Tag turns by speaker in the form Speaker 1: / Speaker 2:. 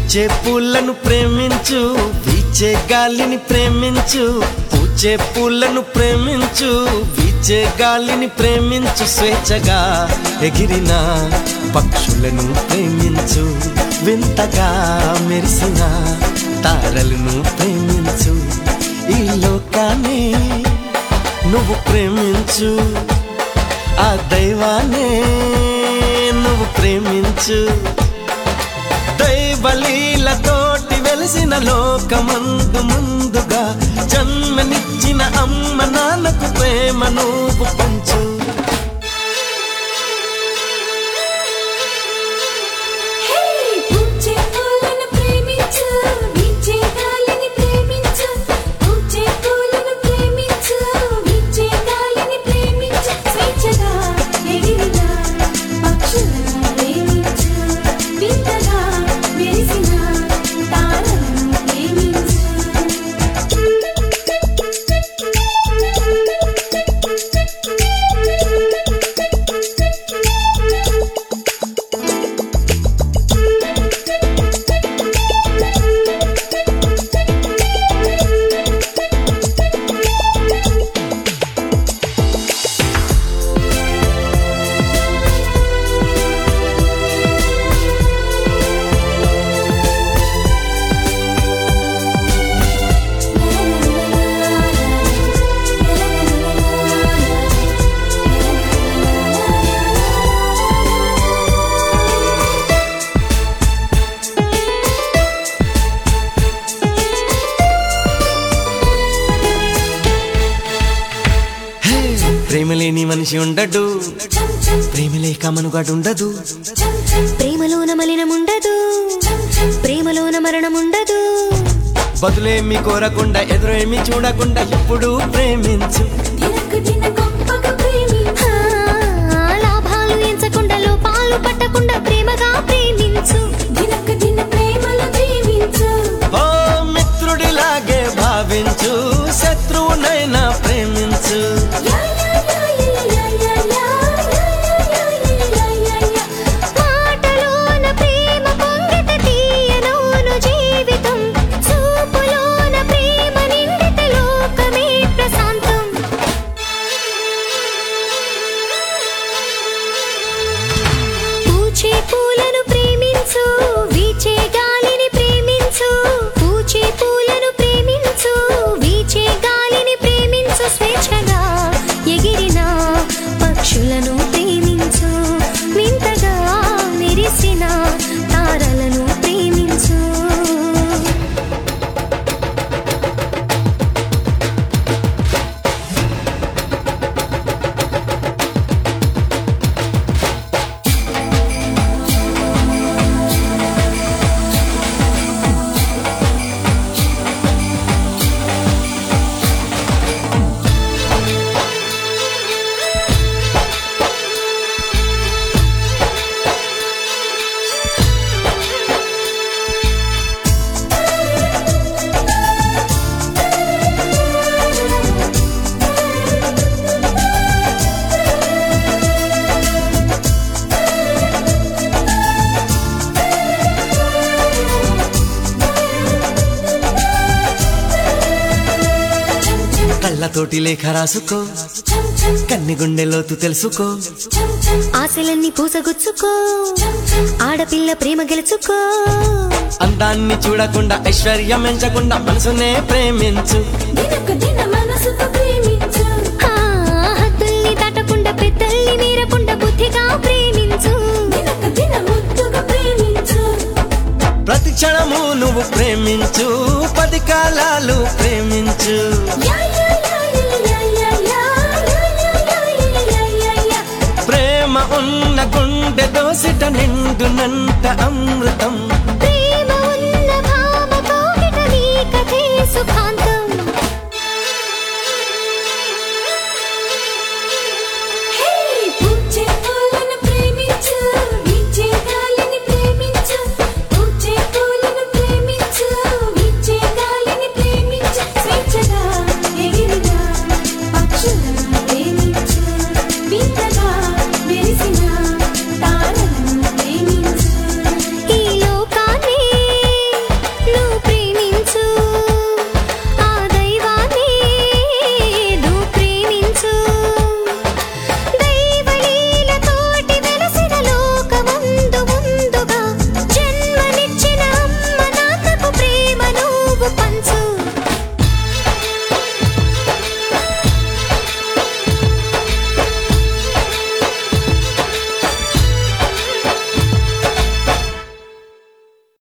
Speaker 1: పూచే పూలను ప్రేమించు వీచే గాలిని ప్రేమించు పూచే పూలను ప్రేమించు వీచే గాలిని ప్రేమించు స్వేచ్ఛగా ఎగిరిన పక్షులను ప్రేమించు వింతగా మెరిసిన తారలను ప్రేమించు ఈ లోకాన్ని నువ్వు ప్రేమించు ఆ దైవాన్ని నువ్వు ప్రేమించు దైవలీలతోటి వెలిసిన లోకమందు ముందుగా జన్మనిచ్చిన అమ్మ నాన్నకు ప్రేమ నువ్వు పంచు
Speaker 2: హే పూచే పూలను ప్రేమించు విచ్చే గాలిని ప్రేమించు పూచే పూలను ప్రేమించు విచ్చే గాలిని ప్రేమించు స్వేచ్ఛగా ఎగిరిన పక్షులను ప్రేమించు వింతగా మెరిసిన తారలను ప్రేమించు
Speaker 1: హే, ప్రేమ లేని మనిషి ఉండడు
Speaker 2: చం చం
Speaker 1: ప్రేమ లేక మనుగడు ఉండదు
Speaker 2: చం చం
Speaker 3: ప్రేమలోన మలినముండదు
Speaker 2: చం చం
Speaker 3: ప్రేమలోన మరణముండదు
Speaker 1: బదులేమి కోరకుండా ఎదురేమి చూడకుండా ఇప్పుడు ప్రేమించు
Speaker 2: దినకు దిన గొప్పగా ప్రేమించు
Speaker 3: ఆ, లాభాలు ఎంచకుండా లోపాలు పట్టకుండా ప్రేమగా ప్రేమించు
Speaker 2: దినకు దిన ప్రేమలో జీవించు
Speaker 1: ఓ మిత్రుడిలాగే భావించు శత్రువునైనా ప్రేమించు
Speaker 2: యా యా యా యా యా యా యా యా యా యా
Speaker 3: మాటలోన ప్రేమ పొంగిత తీయనోను జీవితం చూపులోన ప్రేమ నిండిత లోకమే ప్రశాంతం పూచే పూలను ప్రేమించు వీచే గాలిని ప్రేమించు పూచే పూలను ప్రేమించు వీచే గాలిని ప్రేమించు స్వేచ్ఛగా ఎగిరిన పక్షులను ప్రేమించు వింతగా మెరిసిన తారలను ప్రేమించు
Speaker 2: చం చం
Speaker 1: కళ్ళతోటి లేఖ రాసుకో
Speaker 2: చం చం
Speaker 1: కన్ని గుండెలోతు తెలుసుకో
Speaker 2: చం చం
Speaker 3: ఆశలన్నీ పూసగుచ్చుకో
Speaker 2: చం చం
Speaker 3: ఆడపిల్ల ప్రేమ గెలుచుకో
Speaker 1: అందాన్ని చూడకుండా ఐశ్వర్యం ఎంచకుండా మనసునే ప్రేమించు
Speaker 2: దినకు దిన మనసుతో ప్రేమించు
Speaker 3: ఆ, హద్దుల్ని దాటకుండా పెద్దల్ని మీరకుండా బుద్ధిగా ప్రేమించు
Speaker 2: దినకు దిన ముద్దుగా ప్రేమించు
Speaker 1: ప్రతి క్షణము నువ్వు ప్రేమించు పది కాలాలు ప్రేమించు
Speaker 2: యా యా యా యా యా యా యా యా యా యా యా
Speaker 1: ప్రేమ ఉన్న గుండె దోసిట నిండునంట అమృతం